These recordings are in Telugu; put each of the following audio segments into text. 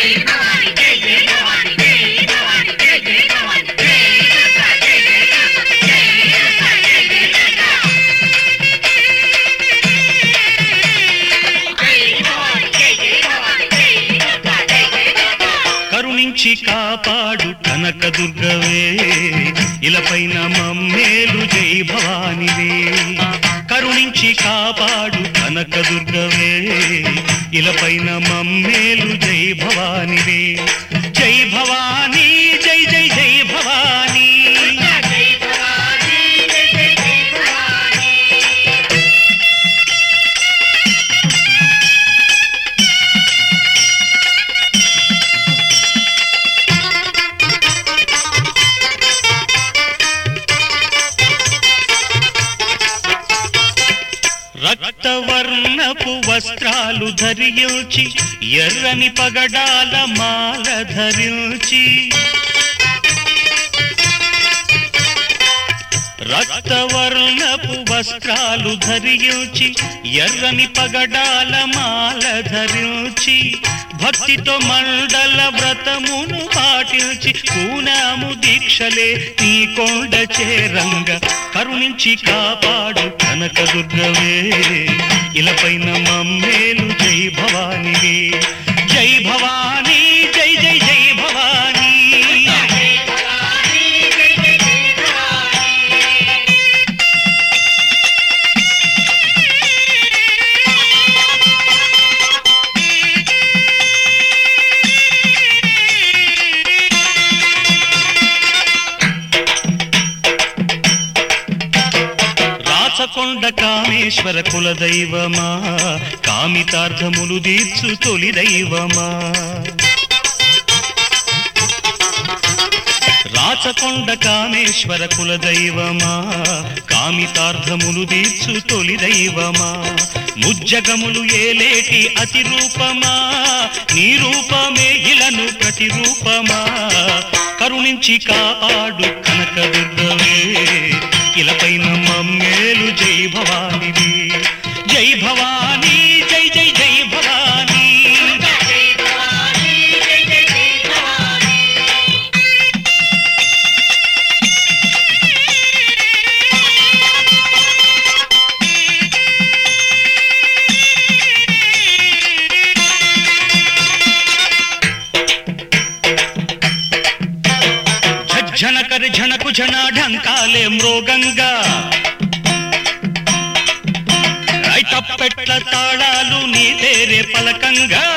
కరుణించి కాపాడు కనక దుర్గవే ఇలపైన మమ్మేలు జై భవానివే కరుణించి కాపాడు కనక దుర్గవే ఇలపైన మమ్మేలు జై భవానివే జై భవానీ జై జై జై భవానీ రక్తవర్ణపు వస్త్రాలు ధరించి ఎర్రని పగడాల మాల ధరించి రక్తవర్ణపు వస్త్రాలు ధరించి ఎర్రని పగడాల మాల ధరించి భక్తితో మండల వ్రతమును పాటించి పూనాము దీక్షలే నీ కొండ చేరంగ కరుణించి కాపాడు కనక దుర్గవే ఇలపైన మమ్మేలు జై భవానివే జై భవానీ జై జై జై భవానీ రాచకొండ కామేశ్వర కుల దైవమా కామితార్థములు దీర్చు తొలి దైవమా రాచకొండ కామేశ్వర కుల దైవమా కామితార్థములు దీర్చు తొలి దైవమా ముజ్జగములు ఏలేటి అతి రూపమా నీ రూపమే ఇలను ప్రతిరూపమా కరుణించి కాపాడు కనక దుర్గవే ఇలపైన మమ్మేలు జై భవానివి జై భవానీ జై జై జై భవానీ ఝనకరి ఝనకు ఝన ఢంకాలే మృగంగా రైతప్పెట్ల తాళాలు నీ తేరే పలకంగా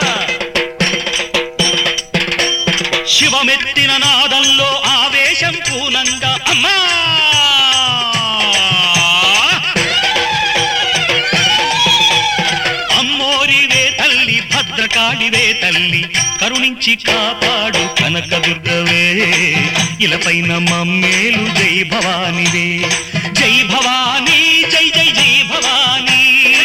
శివమెత్తిన నాదంలో ఆవేశం పూనంగా అమ్మా అమ్మోరివే తల్లి భద్రకాళివే తల్లి కరుణించి కాపాడు కనక దుర్గవే ఇలపైన మమ్మేలు జై భవానివే జై భవానీ జై జై జై భవానీ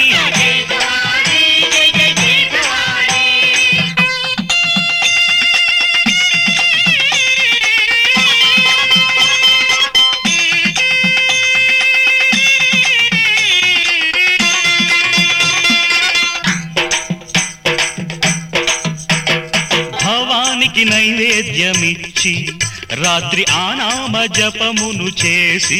భవానికి నైవేద్యమిచ్చి రాత్రి ఆనామ జపమును చేసి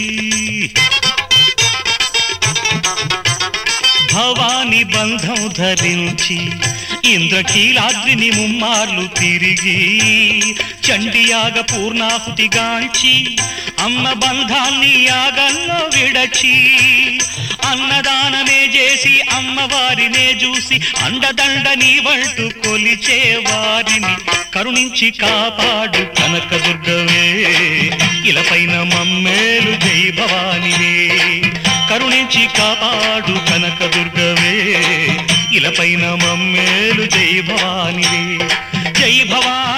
భవాని బంధం ధరించి ఇంద్రకీలాద్రిని ముమ్మార్లు తిరిగి చండియాగ పూర్ణాహుతిగాంచి అమ్మ బంధాన్ని యాగంలో విడచి అన్నదానమే చేసి అమ్మవారినే చూసి అండదండ నీ వంటు కొలిచే వారిని కరుణించి కాపాడు కనక దుర్గవే ఇలపైన మమ్మేలు జై భవానివే కరుణించి కాపాడు కనక దుర్గవే ఇలపైన మమ్మేలు జై భవానివే జై భవాని